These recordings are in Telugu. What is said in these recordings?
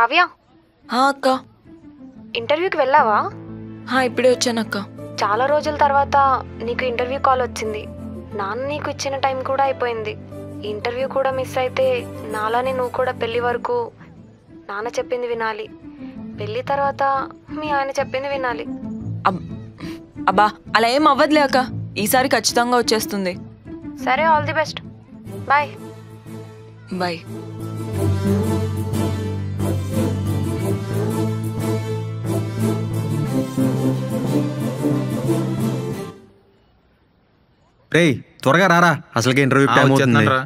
కావ్య హా అక్క ఇంటర్వ్యూకి వెళ్ళావా హా ఇప్పుడే వచ్చాను అక్క చాలా రోజుల తర్వాత నీకు ఇంటర్వ్యూ కాల్ వచ్చింది నాన్న నీకు ఇచ్చిన టైం కూడా అయిపోయింది ఈ ఇంటర్వ్యూ కూడా మిస్ అయితే నాలానే నువ్వు కూడా పెళ్లి వరకు నాన్న చెప్పింది వినాలి పెళ్లి తర్వాత మీ ఆయన చెప్పింది వినాలి అబ్- అబ్బా అలా ఏం అవ్వదులే అక్క ఈసారి ఖచ్చితంగా వచ్చేస్తుంది సరే all the best bye bye రేయ్ త్వరగా రారా అసలుకి ఇంటర్వ్యూ ఆ, టైం అవుతుంది వచ్చేస్తున్నాను రా.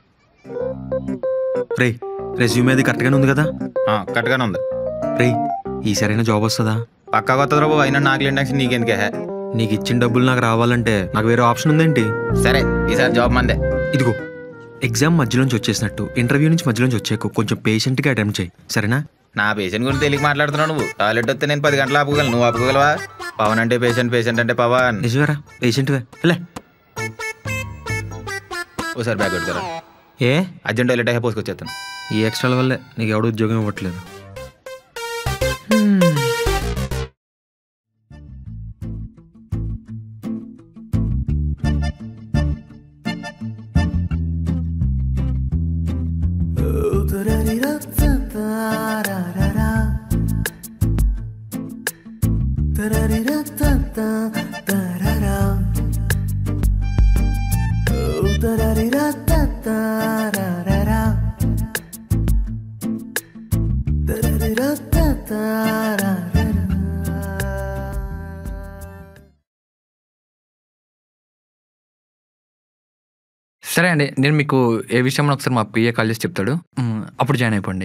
రేయ్ రెజ్యూమ్ అది కరెక్ట్గానే ఉంది కదా ఆ, కరెక్ట్గానే ఉంది రేయ్ ఈసారైనా జాబ్ వస్తుందా పక్కా కొత్త బాబు అయినా నాకు ఇండక్షన్ నీకెందుకే హే? నీకు ఇచ్చిన డబ్బులు నాకు రావాలంటే నాకు వేరే ఆప్షన్ ఉందేంటి సరే ఈసారి జాబ్ మందే ఇదిగో ఎగ్జామ్ మధ్యలోంచి వచ్చేసినట్టు ఇంటర్వ్యూ నుంచి మధ్యలోంచి వచ్చేకు కొంచెం పేషెంట్గా అటెంప్ట్ చేయి సరేనా నా పేషెంట్ గురించి తెలియక మాట్లాడుతున్నావు నువ్వు టాయిలెట్ వస్తే నేను పది గంటలు ఆపుకోగలను నువ్వు ఆపుకోగలవా పవన్ అంటే పేషెంట్ పేషెంట్ అంటే పవన్ నిజమేరా పేషెంట్వే లే ఓసారి బ్యాగ్ పెడతారా ఏ అర్జెంట్ టాయిలెట్ అయ్యే పోసుకొచ్చేస్తాను ఈ ఎక్స్ట్రాల వల్లే నీకు ఎవడు ఉద్యోగం ఇవ్వట్లేదు సరే అండి నేను మీకు ఏ విషయంలో ఒకసారి మా పిఏ కాల్ చేసి చెప్తాడు మ్, అప్పుడు జాయిన్ అయిపోండి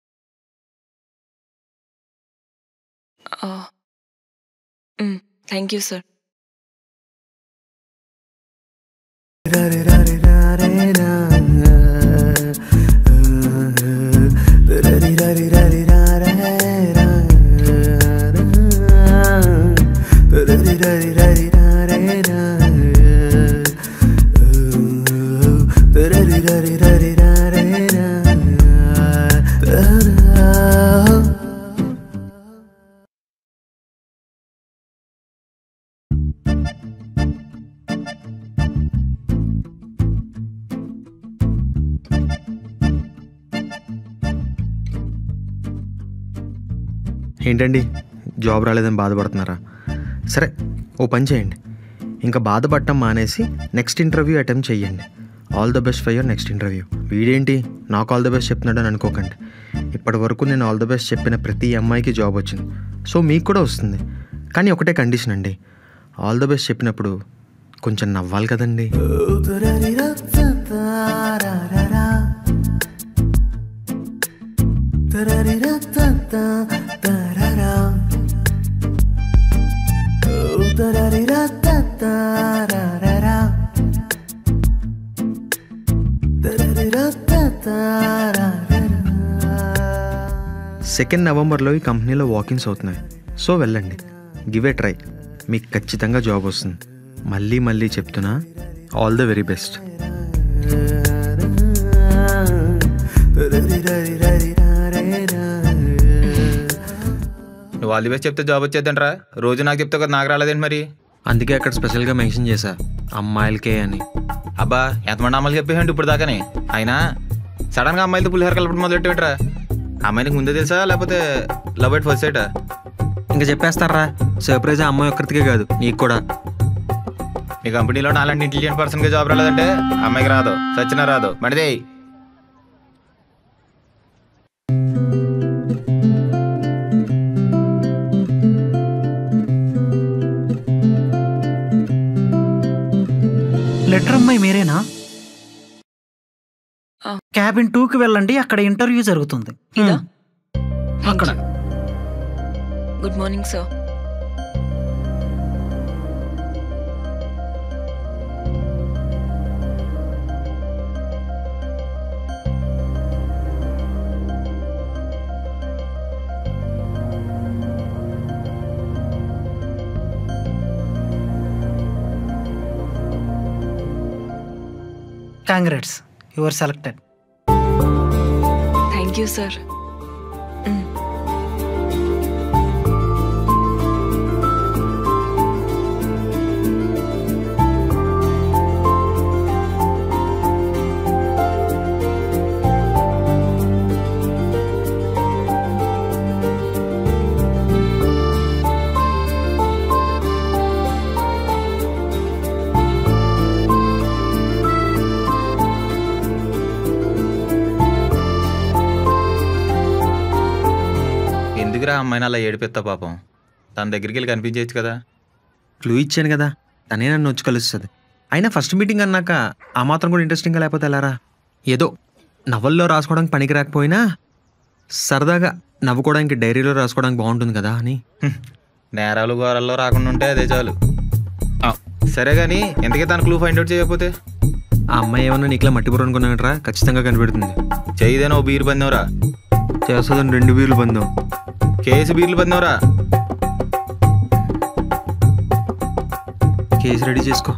థ్యాంక్ యూ సార్ ఏంటండి జాబ్ రాలేదని బాధపడుతున్నారా సరే ఓ పని చేయండి ఇంకా బాధపడటం మానేసి నెక్స్ట్ ఇంటర్వ్యూ అటెంప్ట్ చేయండి all the best for your next interview వీడేంటి నాకు ఆల్ ద బెస్ట్ చెప్తున్నాడు అని అనుకోకండి ఇప్పటి వరకు నేను ఆల్ ద బెస్ట్ చెప్పిన ప్రతి అమ్మాయికి జాబ్ వచ్చింది సో మీకు కూడా వస్తుంది కానీ ఒకటే కండిషన్ అండి ఆల్ ద బెస్ట్ చెప్పినప్పుడు కొంచెం నవ్వాలి కదండి సెకండ్ నవంబర్లో ఈ కంపెనీలో వాకిన్స్ అవుతున్నాయి సో వెళ్ళండి గివ్ ఏ ట్రై మీకు ఖచ్చితంగా జాబ్ వస్తుంది మళ్ళీ మళ్ళీ చెప్తున్నా ఆల్ ద వెరీ బెస్ట్ నువ్వు ఆల్ ది బెస్ట్ చెప్తే జాబ్ వచ్చేద్దంట్రా రోజు నాకు చెప్తే కదా నాకు రాలేదేంటి మరి అందుకే అక్కడ స్పెషల్గా మెన్షన్ చేశా అమ్మాయిలకే అని అబ్బా ఎంతమంది అమ్మాయిలు చెప్పేయండి ఇప్పుడు దాకానే అయినా సడన్గా అమ్మాయిలతో పులిహోర కలపడం మొదలెట్టేట్రా అమ్మాయినికి ముందే తెలుసా లేకపోతే లవ్ ఎట్ ఫస్ట్ సైటా ఇంకా చెప్పేస్తారా సర్ప్రైజ్ ఆ అమ్మాయి ఒక్కరికే కాదు నీకు కూడా మీ కంపెనీలో నాలాంటి ఇంటెలిజెంట్ పర్సన్కి జాబ్ రాలేదంటే అమ్మాయికి రాదు సచ్చినా రాదు మడిదే లెటర్ అమ్మాయి మీరేనా ఆ. క్యాబిన్ టూకి వెళ్ళండి అక్కడ ఇంటర్వ్యూ జరుగుతుంది ఇదా? అక్కడ good morning sir congrats your selected thank you sir మ్, అమ్మాయిని అలా ఏడిపిస్తా పాపం తన దగ్గరికి వెళ్ళి కనిపించవచ్చు కదా క్లూ ఇచ్చాను కదా తనే నన్ను వచ్చి కలుస్తుంది అయినా ఫస్ట్ మీటింగ్ అన్నాక ఆ మాత్రం కూడా ఇంట్రెస్టింగ్గా లేకపోతే ఎలారా ఏదో నవల్లో రాసుకోవడానికి పనికి రాకపోయినా సరదాగా నవ్వుకోవడానికి డైరీలో రాసుకోవడానికి బాగుంటుంది కదా అని హ్మ్. నేరాలు ఘోరాల్లో రాకుండా ఉంటే అదే చాలు ఆ, సరే కానీ ఎందుకే తన క్లూ ఫైండ్ అవుట్ చేయకపోతే ఆ అమ్మాయి ఏమన్నా నీకులా మట్టి బుర్ర అనుకున్నానట్రా ఖచ్చితంగా కనిపెడుతుంది చేయదేనో ఓ బీరు పందెవరా చేస్తుందని రెండు వీర్లు బంధం కేసు బీర్లు పందెవరా కేసు రెడీ చేసుకో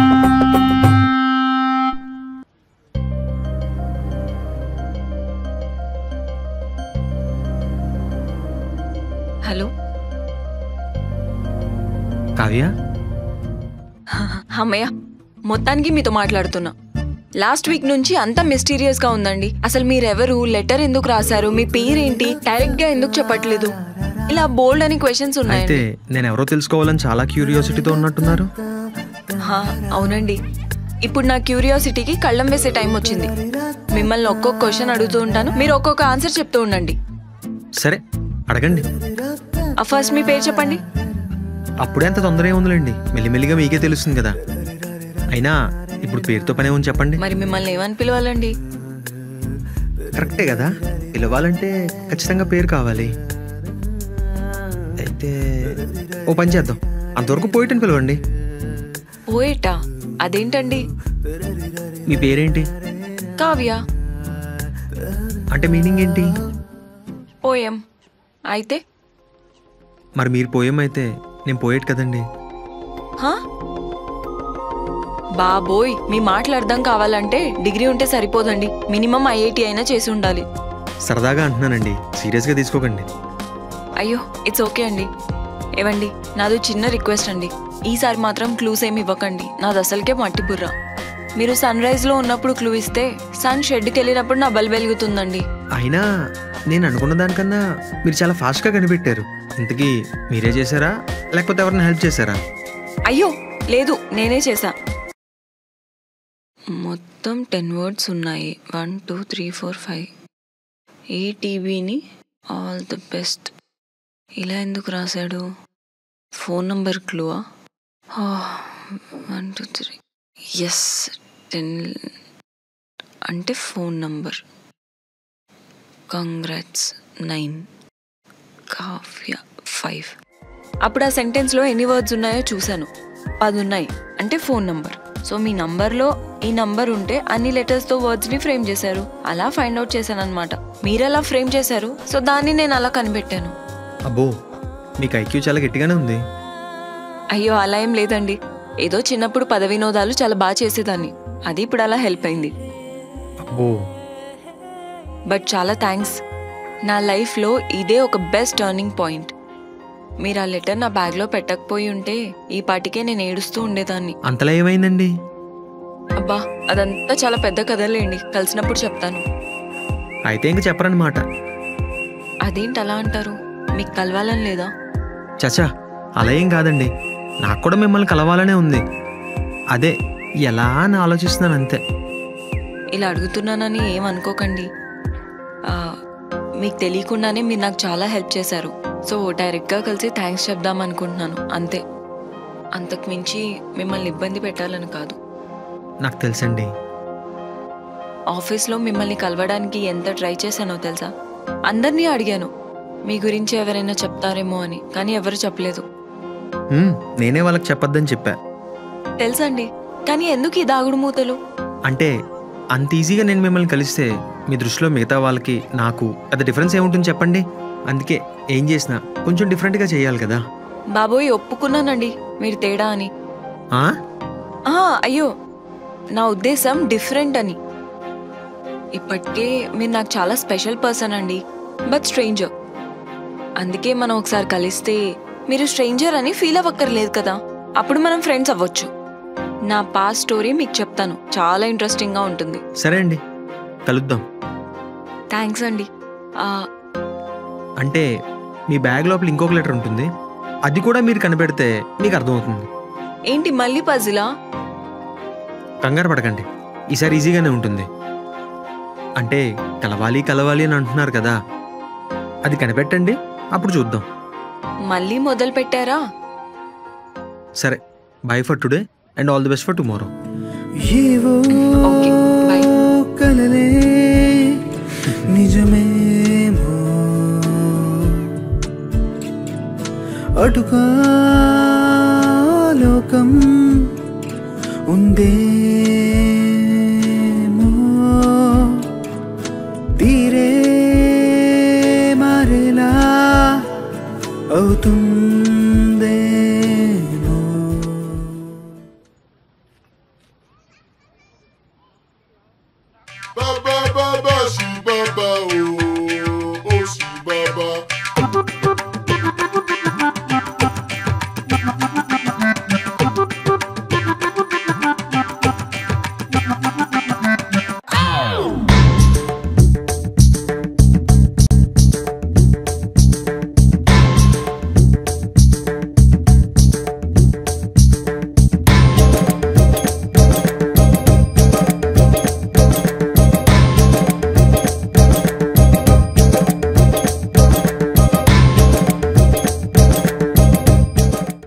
హలో కావ్య అమ్మయ్య మొత్తానికి మీతో మాట్లాడుతున్నా లాస్ట్ వీక్ నుంచి అంతా మిస్టీరియస్ గా ఉందండి అసలు మీరెవరు లెటర్ ఎందుకు రాశారు మీ పేరేంటి డైరెక్ట్ గా ఎందుకు చెప్పట్లేదు ఇలా బోల్డ్ అని క్వశ్చన్స్ అయితే ఉన్నాయండి నేను ఎవరో తెలుసుకోవాలని చాలా క్యూరియాసిటీతో ఉన్నట్టున్నారు హా, అవునండి ఇప్పుడు నా క్యూరియాసిటీకి కళ్ళం వేసే టైం వచ్చింది మిమ్మల్ని ఒక్కొక్క క్వశ్చన్ అడుగుతూ ఉంటాను మీరు ఒక్కొక్క ఆన్సర్ చెప్తూ ఉండండి సరే అడగండి ఆ ఫస్ట్ మీ పేరు చెప్పండి అప్పుడే అంత తొందర ఏముందిలేండి మెల్లిమెల్లిగా మీకే తెలుస్తుంది కదా అయినా ఇప్పుడు పేరుతో పనే ఉంది చెప్పండి మరి మిమ్మల్ని ఏమని పిలవాలండి కరెక్టే కదా పిలవాలంటే ఖచ్చితంగా పేరు కావాలి అయితే ఓ పని చేద్దాం అంతవరకు పోయిటని పిలవండి పోయేటా అదేంటండి మీ పేరేంటి కావ్య అంటే మీనింగ్ ఏంటి పోయం అయితే మరి మీరు పోయం అయితే నేను పోయేట్ కదండి హా? బాబోయ్ మీ మాటలు అర్థం కావాలంటే డిగ్రీ ఉంటే సరిపోదండి మినిమం ఐఐటి అయినా చేసి ఉండాలి సరదాగా అంటున్నానండి సీరియస్గా తీసుకోకండి అయ్యో ఇట్స్ ఓకే అండి ఏవండి నాది చిన్న రిక్వెస్ట్ అండి ఈసారి మాత్రం క్లూస్ ఏమి ఇవ్వకండి నాది అసలుకే మట్టి బుర్ర మీరు సన్ రైజ్లో ఉన్నప్పుడు క్లూ ఇస్తే సన్ షెడ్కి వెళ్ళినప్పుడు నా బల్ వెలుగుతుందండి అయినా నేను అనుకున్న దానికన్నా మీరు చాలా ఫాస్ట్గా కనిపెట్టారు ఇంతకీ మీరే చేశారా లేకపోతే ఎవరైనా హెల్ప్ చేశారా అయ్యో లేదు నేనే చేశా మొత్తం టెన్ వర్డ్స్ ఉన్నాయి one two three four five ఈ టీవీని ఆల్ ది బెస్ట్ ఇలా ఎందుకు రాశాడు ఫోన్ నంబర్ క్లూవా one two three S ten అంటే phone number congrats nine Kavya five అప్పుడు ఆ సెంటెన్స్లో ఎన్ని వర్డ్స్ ఉన్నాయో చూశాను పది ఉన్నాయి అంటే ఫోన్ నంబర్ సో మీ నంబర్లో ఈ నంబర్ ఉంటే అన్ని లెటర్స్తో వర్డ్స్ని ఫ్రేమ్ చేశారు అలా ఫైండ్ అవుట్ చేశాను అనమాట మీరు అలా ఫ్రేమ్ చేశారు సో దాన్ని నేను అలా కనిపెట్టాను అబ్బో మీకు ఐక్యూ చాలా గట్టిగానే ఉంది అయ్యో అలా ఏం లేదండి ఏదో చిన్నప్పుడు పద వినోదాలు చాలా బాగా చేసేదాన్ని అది ఇప్పుడు అలా హెల్ప్ అయింది అబ్బో బట్ చాలా థ్యాంక్స్ నా లైఫ్లో ఇదే ఒక బెస్ట్ టర్నింగ్ పాయింట్ మీరు ఆ లెటర్ నా బ్యాగ్లో పెట్టకపోయి ఉంటే ఈ పాటికే నేను ఏడుస్తూ ఉండేదాన్ని అంతలా ఏమైందండి అబ్బా అదంతా చాలా పెద్ద కథలేండి కలిసినప్పుడు చెప్తాను అయితే ఇంక చెప్పరన్నమాట అదేంటి అలా అంటారు మీకు కలవాలని లేదా చచా అలా ఏం కాదండి నాకు కూడా మిమ్మల్ని కలవాలనే ఉంది అదే ఎలా అని ఆలోచిస్తున్నాను అంతే ఇలా అడుగుతున్నానని ఏం అనుకోకండి ఆ, మీకు తెలియకుండానే మీరు నాకు చాలా హెల్ప్ చేశారు సో డైరెక్ట్గా కలిసి థ్యాంక్స్ చెప్దాం అనుకుంటున్నాను అంతే అంతకు మించి మిమ్మల్ని ఇబ్బంది పెట్టాలని కాదు నాకు తెలుసండి ఆఫీస్లో మిమ్మల్ని కలవడానికి ఎంత ట్రై చేశానో తెలుసా అందరినీ అడిగాను మీ గురించి ఎవరైనా చెప్తారేమో అని కానీ ఎవరు చెప్పలేదు హ్మ్, నేనే వాళ్ళకి చెప్పొద్దని చెప్పా తెలుసండి కానీ ఎందుకు ఈ దాగుడు మూతలు అంటే అంత ఈజీగా నేను మిమ్మల్ని కలిస్తే మీ దృష్టిలో మిగతా వాళ్ళకి నాకు పెద్ద డిఫరెన్స్ ఏముంటుంది చెప్పండి అందుకే ఏం చేసినా కొంచెం డిఫరెంట్గా చేయాలి కదా బాబోయ్ ఒప్పుకున్నానండి మీరు తేడా అని ఆ? ఆ, అయ్యో నా ఉద్దేశం డిఫరెంట్ అని ఇప్పటికే మీరు నాకు చాలా స్పెషల్ పర్సన్ అండి బట్ స్ట్రేంజర్ అందుకే మనం ఒకసారి కలిస్తే మీరు స్ట్రేంజర్ అని ఫీల్ అవ్వక్కర్లేదు కదా అప్పుడు మనం ఫ్రెండ్స్ అవ్వచ్చు నా పాస్ట్ స్టోరీ మీకు చెప్తాను చాలా ఇంట్రెస్టింగ్గా ఉంటుంది సరే అండి కలుద్దాం థ్యాంక్స్ అండి ఆ, అంటే మీ బ్యాగ్ లోపల ఇంకొక లెటర్ ఉంటుంది అది కూడా మీరు కనిపెడితే మీకు అర్థమవుతుంది ఏంటి మళ్ళీ పజిలా కంగారు పడకండి ఈసారి ఈజీగానే ఉంటుంది అంటే కలవాలి కలవాలి అని అంటున్నారు కదా అది కనిపెట్టండి అప్పుడు చూద్దాం మళ్ళీ మొదలు పెట్టారా సరే bye for today and all the best for tomorrow ఏవో ఓకే బాయ్ కలలే నిజమేమో అటుగా లోకం ఉందేమో తీరే మారేలా అవుతుంది